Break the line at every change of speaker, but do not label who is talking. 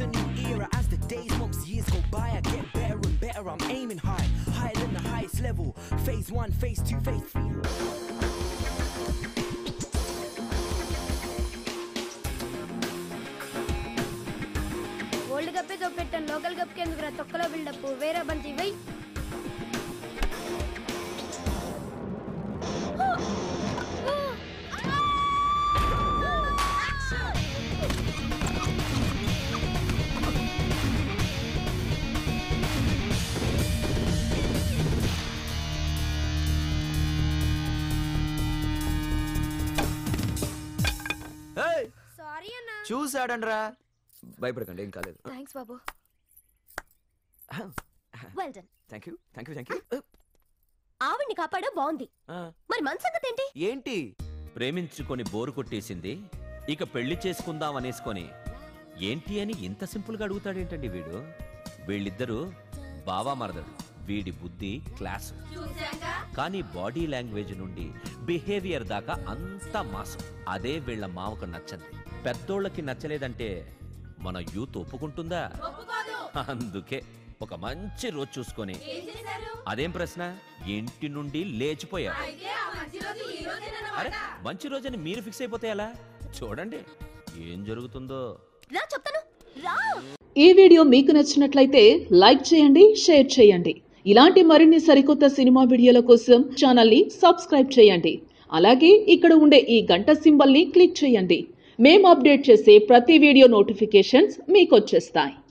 a new era as the days, months, years go by. I get better and better. I'm aiming high, higher than the highest level. Phase one, phase two, phase three.
World కప్పే పెట్టాను local cup ఎందుకు తొక్కలో buildup వేరే బంతి వెయ్యి sorry అన్న
చూసాడండ్రా భయపడకండి ఏం కాలేదు
థ్యాంక్స్ బాబు
well done
thank you thank you thank you
ఆవిడ్ని కాపాడా బాగుంది మరి మన సంగతి ఏంటి
ఏంటి
ప్రేమించుకొని బోరు కొట్టేసింది ఇక పెళ్లి చేసుకుందాం అనేసుకొని ఏంటి అని ఇంత సింపుల్గా అడుగుతాడేంటండి వీడు వీళ్ళిద్దరూ బావా మరదడు వీడి బుద్ధి క్లాస్ కానీ బాడీ లాంగ్వేజ్ నుండి బిహేవియర్ దాకా అంతా మాసం అదే వీళ్ళ మావకు నచ్చంది పెద్దోళ్ళకి నచ్చలేదంటే మన యూత్ ఒప్పుకుంటుందా అందుకే ఒక మంచి రోజు చూసుకొని అదేం ప్రశ్న ఇంటి నుండి లేచిపోయారు అరే మంచి రోజని మీరు ఫిక్స్ అయిపోతే ఎలా చూడండి ఏం జరుగుతుందో
రా చెప్తాను రా
ఈ వీడియో మీకు నచ్చినట్లయితే లైక్ చేయండి షేర్ చేయండి ఇలాంటి మరిన్ని సరికొత్త సినిమా వీడియోల కోసం ఛానల్ని సబ్స్క్రైబ్ చేయండి అలాగే ఇక్కడ ఉండే ఈ గంట సింబల్ని క్లిక్ చేయండి మేము అప్డేట్ చేసే ప్రతి వీడియో నోటిఫికేషన్స్ మీకు వచ్చేస్తాయి